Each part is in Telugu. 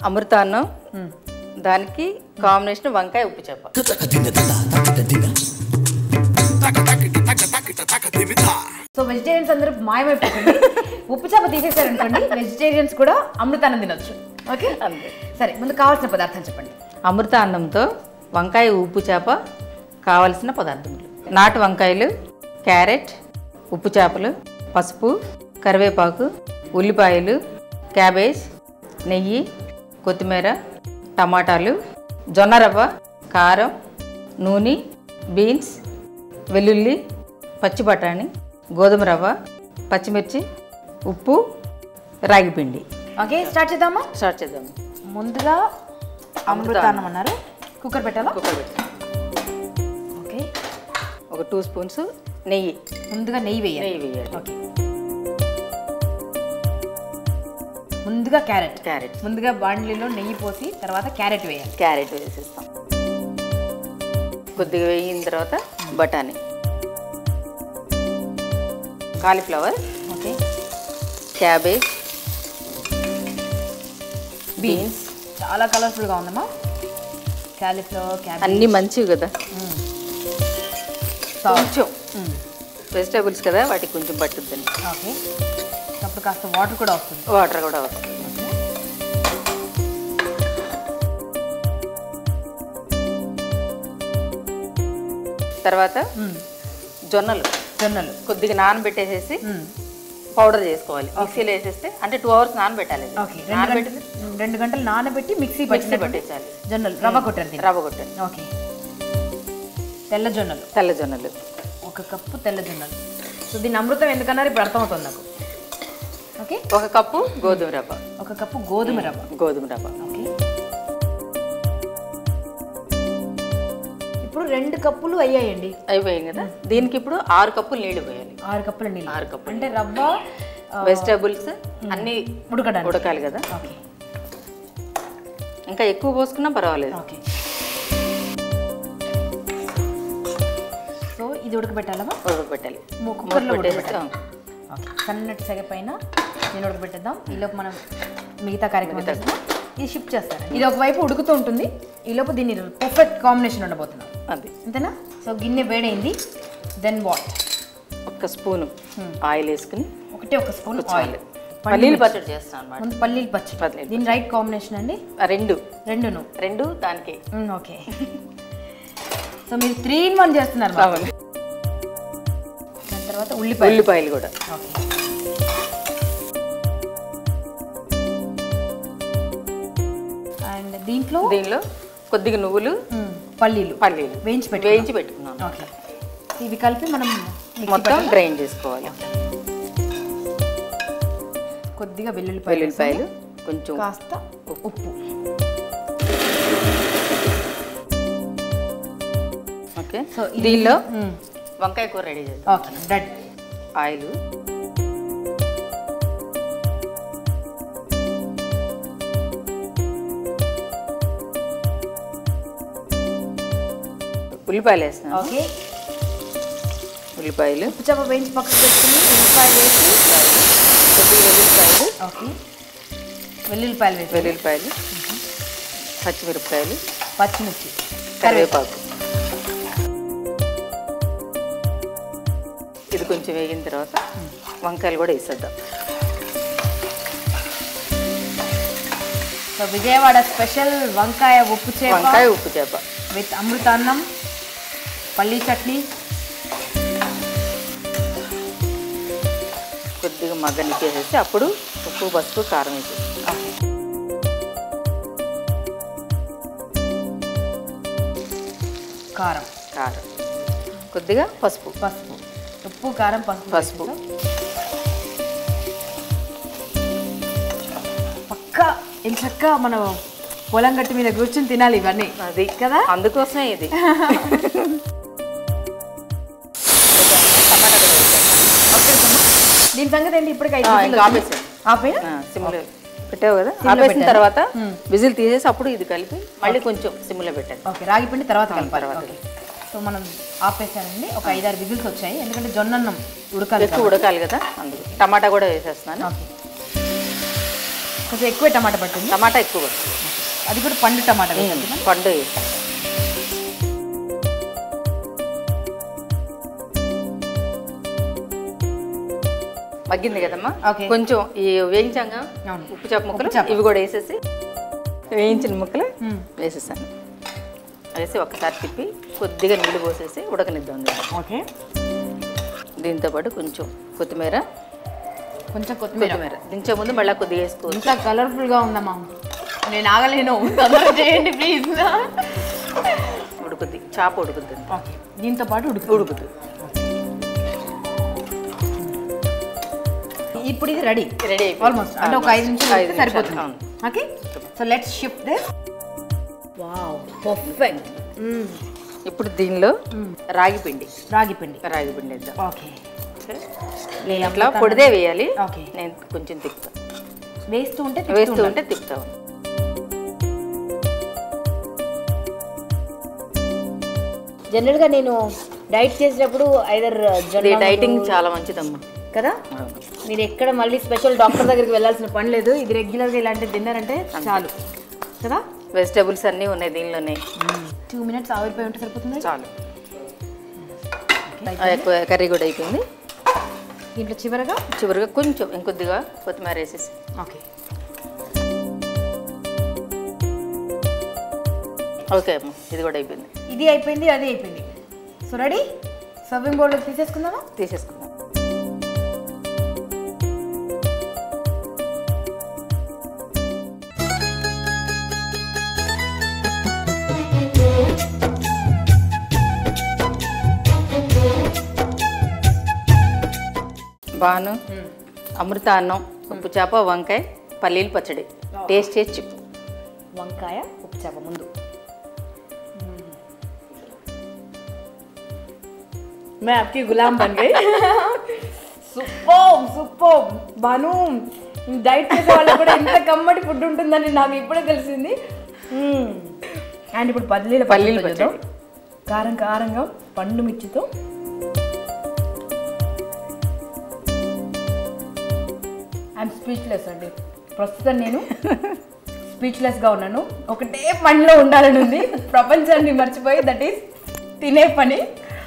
అమృతాన్నం దానికి కాంబినేషన్ వంకాయ ఉప్పు చేప సో వెజిటేరియన్స్ అందరూ మాయమైపోతుంది ఉప్పు చేప తీసేసారనుకోండి వెజిటేరియన్స్ కూడా అమృతాన్ని తినొచ్చు ఓకే అంతే సరే ముందు కావాల్సిన పదార్థాలు చెప్పండి అమృతాన్నంతో వంకాయ ఉప్పు చేప కావలసిన పదార్థములు నాటు వంకాయలు క్యారెట్ ఉప్పు చేపలు పసుపు కరివేపాకు ఉల్లిపాయలు క్యాబేజ్ నెయ్యి కొత్తిమీర టమాటాలు జొన్న రవ్వ కారం నూనె బీన్స్ వెల్లుల్లి పచ్చి బఠాణి గోధుమ రవ్వ పచ్చిమిర్చి ఉప్పు రాగిపిండి ఓకే స్టార్ట్ చేద్దామా స్టార్ట్ చేద్దాం ముందుగా అమృతాన్నం అన్నారు కుక్కర్ పెట్టాలా కుక్కర్ పెట్టి ఓకే ఒక టూ స్పూన్స్ నెయ్యి ముందుగా నెయ్యి వేయాలి నెయ్యి వేయాలి ఓకే ముందుగా క్యారెట్ క్యారెట్ ముందుగా బాండ్లీలో నెయ్యి పోసి తర్వాత క్యారెట్ వేయాలి క్యారెట్ వేసేస్తాం కొద్దిగా వేగిన తర్వాత బఠానీ కాలీఫ్లవర్ ఓకే క్యాబేజ్ బీన్స్ చాలా కలర్ఫుల్గా ఉందమ్మా క్యాలీఫ్లవర్ క్యాబేజ్ అన్నీ మంచివి కదా కొంచెం వెజిటేబుల్స్ కదా వాటికి కొంచెం పట్టుద్దని ఓకే అప్పుడు కాస్త వాటర్ కూడా వస్తుంది వాటర్ కూడా వస్తుంది తర్వాత జొన్నలు జొన్నలు కొద్దిగా నానబెట్టేసేసి పౌడర్ చేసుకోవాలి మిక్సీలో వేసేస్తే అంటే టూ అవర్స్ నానబెట్టాలి ఇది. ఓకే రెండు నానబెట్టి గంటలు రెండు గంటలు నానబెట్టి మిక్సీ మిక్సీ పట్టిన పట్టేసాలి జొన్నలు రవ్వ కొట్టారు దీన్ని రవ్వ కొట్టండి ఓకే తెల్ల జొన్నలు తెల్ల జొన్నలు ఒక కప్పు తెల్ల జొన్నలు సో దీని అమృతం ఎందుకన్నారు ఇప్పుడు అర్థమవుతుంది నాకు ఓకే ఒక కప్పు గోధుమ రవ్వ ఒక కప్పు గోధుమ రవ్వ గోధుమ రవ్వ ఓకే ఇప్పుడు రెండు కప్పులు అయ్యాయండి అయిపోయింది కదా దీనికి ఇప్పుడు ఆరు కప్పులు నీళ్లు పోయాలి ఆరు కప్పుల నీళ్ళు ఆరు కప్పులు అంటే రవ్వ ఆ, వెజిటేబుల్స్ అన్నీ ఉడకడానికి ఉడకాలి కదా ఓకే ఇంకా ఎక్కువ పోసుకున్నా పర్వాలేదు ఓకే సో ఇది ఉడకబెట్టాలమ్మా ఉడకబెట్టాలి ము- కుక్కర్లో పెట్టేసి ఓకే సన్నటి సెగ పైన నేను ఉడకబెట్టేద్దాం ఈలోపు మనం మిగతా కార్యక్రమం చేస్తాం ఇది షిఫ్ట్ చేస్తాను ఇది ఒకవైపు ఉడుకుతూ ఉంటుంది ఈలోపు దీన్ని పర్ఫెక్ట్ కాంబినేషన్ ఉండబోతున్నాం అది అంతేనా సో గిన్నె వేడైంది దెన్ వాట్ ఒక్క స్పూను ఆయిల్ వేసుకుని ఒకటే ఒక స్పూన్ ఆయిల్ పల్లీలు పచ్చడి చేస్తాను అనమాట ముందు పల్లీలు పచ్చడి పల్లీలు దీని రైట్ కాంబినేషన్ అండి రెండు రెండును రెండు దానికి మ్మ్, ఓకే సో మీరు త్రీ ఇన్ వన్ చేస్తున్నారు బాబు. అవును. దాని తర్వాత ఉల్లిపాయ ఉల్లిపాయలు కూడా ఓకే అండ్ దీంట్లో దీనిలో కొద్దిగా నువ్వులు మ్మ్, పల్లీలు పల్లీలు వేయించి పెట్టు వేయించి పెట్టుకున్నాను ఓకే ఇవి కలిపి మనం మిక్సీ మొత్తం గ్రైండ్ చేసుకోవాలి కొద్దిగా వెల్లుల్లిపాయలు వెల్లుల్లిపాయలు కొంచెం కాస్త ఉప్పు ఓకే సో ఇది- దీనిలో మ్మ్. వంకాయ కూర రెడీ చేద్దాం ఓకే డన్ ఆయిల్ ఉల్లిపాయలు వేస్తున్నాను ఓకే ఉల్లిపాయలు ఉప్పు చేప వేయించి పక్కకు పెట్టుకుని ఉల్లిపాయ వేసి కొద్దిగా వెల్లుల్లిపాయలు ఓకే వెల్లుల్లిపాయలు వేసి వెల్లుల్లిపాయలు పచ్చిమిరపకాయలు పచ్చిమిర్చి కరివేపాకు ఇది కొంచెం వేగిన తర్వాత వంకాయలు కూడా వేసేద్దాం సో విజయవాడ స్పెషల్ వంకాయ ఉప్పు చేప వంకాయ ఉప్పు చేప విత్ అమృతాన్నం పల్లీ చట్నీ కొద్దిగా మగ్గనిచ్చేసేసి అప్పుడు ఉప్పు పసుపు కారం వేసేసి ఓకే కారం కారం కొద్దిగా పసుపు పసుపు ఉప్పు కారం పసుపు పసుపు. వేసేసాం. పక్కా ఇంచక్క మనం పొలం గట్టి మీద కూర్చుని తినాలి ఇవన్నీ అది కదా అందుకోసమే ఇది టమాటా కూడా వేసేస్తాను. ఓకే సుమ. దీని సంగతి ఏంటి ఇప్పటికి ఐదు ఆ, విజిల్లు ఇంకా వచ్చినాయి. ఆపేసాను. ఆపేనా ఆ, సిమ్లో పెట్టావు కదా సిమ్లో ఆపేసిన పెట్టాను. తర్వాత విజిల్ తీసేసి అప్పుడు ఇది కలిపి మళ్ళీ కొంచెం సిమ్లో పెట్టాను ఓకే రాగి పిండి తర్వాత కలపాలి తర్వాత. ఓకే సో మనం ఆపేసానండి ఒక ఐదారు విజిల్స్ వచ్చాయి ఎందుకంటే జొన్నన్నం ఉడకాలి ఎక్కువ ఉడకాలి కదా అందుకు టమాటా కూడా వేసేస్తున్నాను ఓకే కొంచెం ఎక్కువ టమాటా పట్టింది టమాటా ఎక్కువ పడుతుంది. అది కూడా పండు టమాటా వేసాం. పండు వేసి. మగ్గింది కదమ్మా Okay. కొంచెం ఈ వేయించాక అవును. ఉప్పు చేప ముక్కలు ఉప్పు చేప. ఇవి కూడా వేసేసి వేయించిన ముక్కలు మ్మ్. వేసేసాను వేసి ఒక్కసారి తిప్పి కొద్దిగా నీళ్ళు పోసేసి ఉడకనిద్దాం దీన్ని. ఓకే దీంతో పాటు కొంచెం కొత్తిమీర కొంచెం కొత్తిమీర కొత్తిమీర దించే ముందు మళ్ళీ కొద్దిగా వేసుకోవచ్చు ఇంత కలర్ఫుల్గా ఉందమ్మా నేను ఆగలేను తొందరగా చేయండి ప్లీజ్ ఉడుకుద్ది చేప ఉడుకుద్ది ఓకే దీంతో పాటు ఉడుకు ఉడుకుద్ది ఇప్పుడు ఇది రెడీ రెడీ ఆల్మోస్ట్ అంటే ఒక ఐదు నిమిషాలు ఐదు ఉడికితే సరిపోతుంది అవును. Okay so let's shift this wow perfect ఇప్పుడు దీనిలో రాగి పిండి రాగి పిండి రాగి పిండి వేద్దాం ఓకే నేను అట్లా పొడిదే వేయాలి ఓకే. నేను కొంచెం తిప్పుతా వేస్తూ ఉంటే వేస్తూ ఉంటే తిప్పుతా ఉంటా. జనరల్గా నేను డైట్ చేసేటప్పుడు ఐదర్ ఇది డైటింగ్ చాలా మంచిదమ్మా కదా మీరు ఎక్కడ మళ్ళీ స్పెషల్ డాక్టర్ దగ్గరికి వెళ్ళాల్సిన పని లేదు ఇది రెగ్యులర్గా ఇలాంటివి తిన్నారంటే చాలు కదా వెజిటేబుల్స్ అన్నీ ఉన్నాయి దీనిలోనే టూ మినిట్స్ ఆవిరిపోయి ఉంటే సరిపోతుంది చాలు ఆ, ఎక్కువ కర్రీ కూడా అయిపోయింది దీంట్లో చివరగా చివరిగా కొంచెం ఇంకొద్దిగా కొత్తిమీర వేసేసి ఓకే ఓకే అమ్మ ఇది కూడా అయిపోయింది ఇది అయిపోయింది అది అయిపోయింది సో రెడీ సర్వింగ్ బౌల్లో తీసేసుకుందామా తీసేసుకుందాం బాను అమృత అన్నం ఉప్పు చేప వంకాయ పల్లీలు పచ్చడి టేస్ట్ చేసి చెప్పు వంకాయ ఉప్పు చేప ముందు मैं आपकी गुलाम बन गई సూపర్ సూపర్ బాను డైట్ చేసే వాళ్ళకి కూడా ఇంత కమ్మటి ఫుడ్ ఉంటుందని నాకు ఇప్పుడే తెలిసింది అండ్ ఇప్పుడు పల్లీల పల్లీల పచ్చడితో పచ్చడి. కారం కారంగా పండు మిర్చితో ఐఎమ్ స్పీచ్లెస్ అండి ప్రస్తుతం నేను స్పీచ్లెస్గా ఉన్నాను ఒకటే పనిలో ఉండాలని ఉంది ప్రపంచాన్ని మర్చిపోయి దట్ ఈస్ తినే పని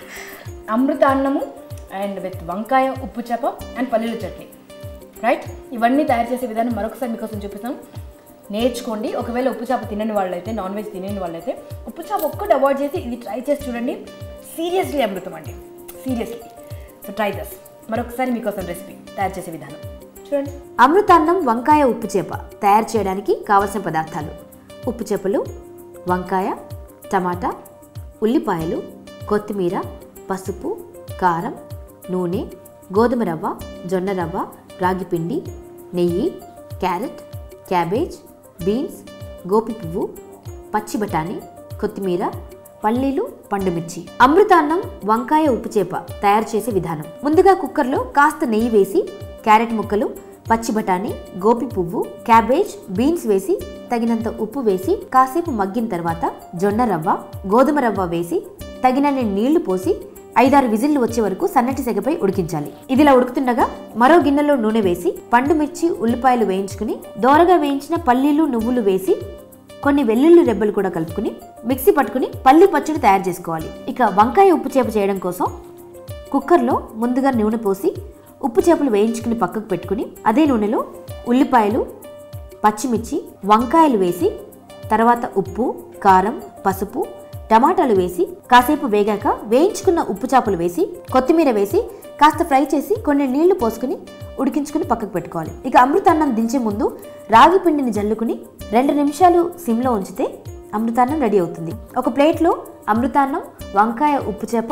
అమృత అన్నము అండ్ విత్ వంకాయ ఉప్పు చేప అండ్ పల్లీల చట్నీ రైట్ ఇవన్నీ తయారు చేసే విధానం మరొకసారి మీకోసం చూపిస్తాను నేర్చుకోండి ఒకవేళ ఉప్పు చేప తినని వాళ్ళైతే నాన్ వెజ్ తినని వాళ్ళైతే ఉప్పు చేప ఒక్కటి అవాయిడ్ చేసి ఇది ట్రై చేసి చూడండి సీరియస్లీ అమృతం అండి సీరియస్లీ సో ట్రై దస్ మరొకసారి మీకోసం రెసిపీ తయారు చేసే విధానం చూడండి అమృతాన్నం వంకాయ ఉప్పు చేప తయారు చేయడానికి కావలసిన పదార్థాలు ఉప్పు చేపలు వంకాయ టమాటా ఉల్లిపాయలు కొత్తిమీర పసుపు కారం నూనె గోధుమ రవ్వ జొన్న రవ్వ రాగి పిండి నెయ్యి క్యారెట్ క్యాబేజ్ బీన్స్ గోపి పువ్వు పచ్చి బఠానీ కొత్తిమీర పల్లీలు పండుమిర్చి అమృతాన్నం వంకాయ ఉప్పు చేప తయారు చేసే విధానం ముందుగా కుక్కర్లో కాస్త నెయ్యి వేసి క్యారెట్ ముక్కలు పచ్చి బఠానీ గోపి పువ్వు క్యాబేజ్ బీన్స్ వేసి తగినంత ఉప్పు వేసి కాసేపు మగ్గిన తర్వాత జొన్న రవ్వ గోధుమ రవ్వ వేసి తగినన్ని నీళ్లు పోసి ఐదారు విజిల్లు వచ్చే వరకు సన్నటి సెగపై ఉడికించాలి ఇదిలా ఉడుకుతుండగా మరో గిన్నెలో నూనె వేసి పండు మిర్చి ఉల్లిపాయలు వేయించుకుని దోరగా వేయించిన పల్లీలు నువ్వులు వేసి కొన్ని వెల్లుల్లి రెబ్బలు కూడా కలుపుకుని మిక్సీ పట్టుకుని పల్లి పచ్చడి తయారు చేసుకోవాలి ఇక వంకాయ ఉప్పు చేప చేయడం కోసం కుక్కర్లో ముందుగా నూనె పోసి ఉప్పు చేపలు వేయించుకుని పక్కకు పెట్టుకుని అదే నూనెలో ఉల్లిపాయలు పచ్చిమిర్చి వంకాయలు వేసి తర్వాత ఉప్పు కారం పసుపు టమాటాలు వేసి కాసేపు వేగాక వేయించుకున్న ఉప్పు చేపలు వేసి కొత్తిమీర వేసి కాస్త ఫ్రై చేసి కొన్ని నీళ్లు పోసుకుని ఉడికించుకుని పక్కకు పెట్టుకోవాలి ఇక అమృతాన్నం దించే ముందు రాగి పిండిని జల్లుకుని రెండు నిమిషాలు సిమ్లో ఉంచితే అమృతాన్నం రెడీ అవుతుంది ఒక ప్లేట్లో అమృతాన్నం వంకాయ ఉప్పు చేప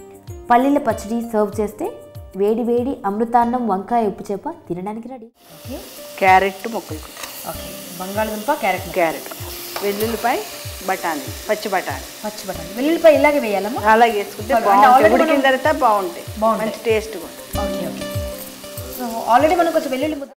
పల్లీల పచ్చడి సర్వ్ చేస్తే వేడి వేడి అమృతాన్నం వంకాయ ఉప్పు చేప తినడానికి రెడీ క్యారెట్ ముక్కలు ఓకే బంగాళదుంప క్యారెట్ క్యారెట్ వెల్లుల్లిపాయ బఠానీ పచ్చి బఠానీ పచ్చి బఠానీ వెల్లుల్లిపాయ ఇలాగే వేయాలమ్మా అలాగే వేసుకుంటే అంటే బాగుంటాయి already ఉడికిన మనం- తర్వాత బాగుంటాయి బాగుంటాయి. మంచి టేస్ట్గా ఓకే ఓకే సో ఆల్రెడీ మనం కొంచెం వెల్లుల్లి ముద్ద